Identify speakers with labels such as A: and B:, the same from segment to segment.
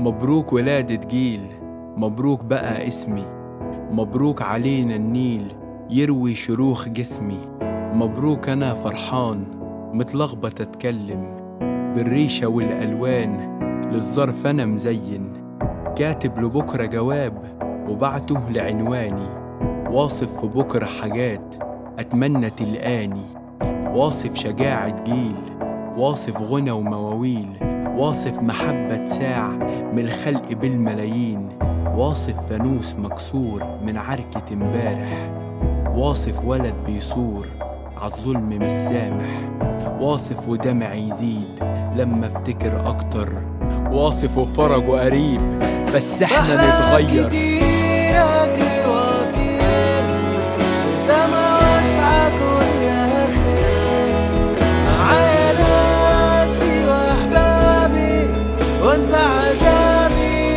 A: مبروك ولادة جيل مبروك بقى اسمي مبروك علينا النيل يروي شروخ جسمي مبروك أنا فرحان متلخبط أتكلم بالريشة والألوان للظرف أنا مزين كاتب لبكرة جواب وبعته لعنواني واصف في بكرة حاجات أتمنى تلقاني واصف شجاعة جيل واصف غنى ومواويل واصف محبة ساع من الخلق بالملايين واصف فانوس مكسور من عركة امبارح واصف ولد بيصور عالظلم مش سامح واصف ودمع يزيد لما افتكر اكتر واصف وفرجه قريب بس احنا
B: بحلم
A: نتغير
B: كتير أجري وأطير في سما واسعة كلها خير معايا ناسي وأحبابي وأنسى عذابي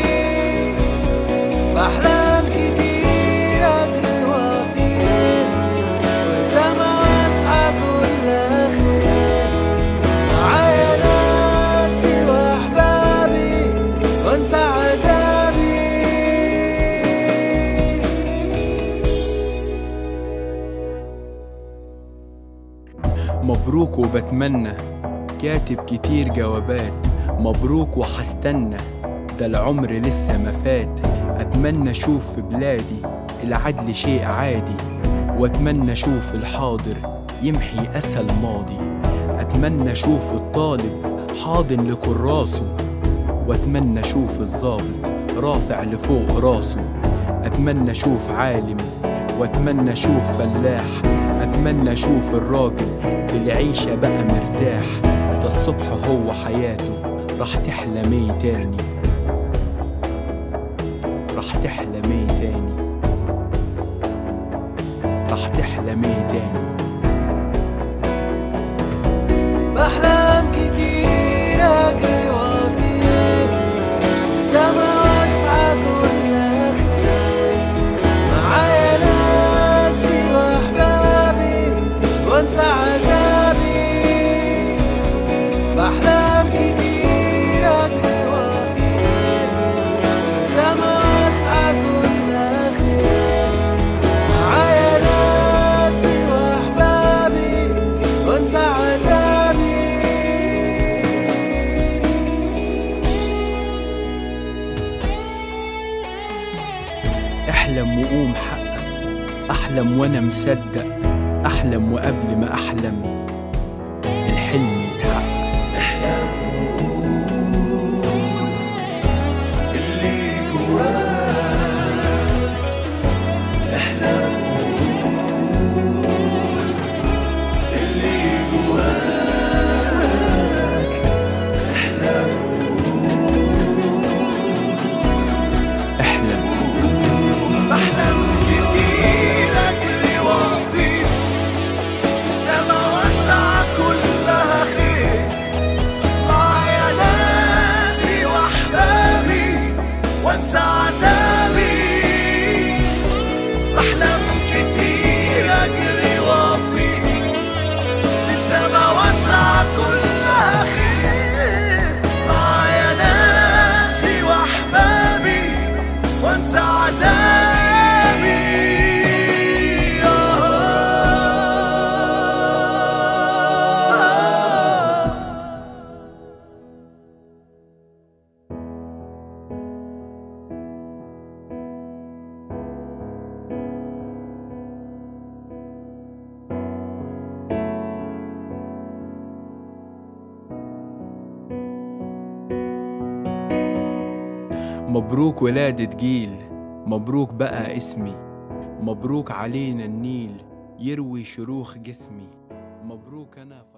B: بحلم كتير أجري وأطير في سما واسعة كلها خير معايا ناسي وأحبابي وأنسى عذابي
A: مبروك وبتمنى كاتب كتير جوابات مبروك وحستنى ده العمر لسه ما فات اتمنى اشوف في بلادي العدل شيء عادي واتمنى اشوف الحاضر يمحي اسى الماضي اتمنى اشوف الطالب حاضن لكراسه واتمنى اشوف الظابط رافع لفوق راسه اتمنى اشوف عالم واتمنى اشوف فلاح اتمنى اشوف الراجل في العيشة بقى مرتاح ده الصبح هو حياته راح تحلم ايه تاني راح تحلم ايه تاني راح تحلم ايه تاني
B: بحلم كتير أجري وأطير في سما واسعة كلها خير معايا ناسي وأحبابي وأنسى عذابي بحلم كتير أجري وأطير في سما واسعة كلها خير معايا ناسي وأحبابي وأنسى عذابي
A: احلم وقوم حقق احلم وانا مصدق احلم وقبل ما احلم الحلم يتحقق احلم
B: بحلم كتير أجري وأطير السما واسعة كلها خير معايا ناسي وأحبابي وأنسى عذابي بحلم كتير أجري وأطير السما واسعة كلها خير معايا ناسي وأحبابي وانسى عذابي
A: مبروك ولادة جيل مبروك بقى اسمي مبروك علينا النيل يروي شروخ جسمي مبروك انا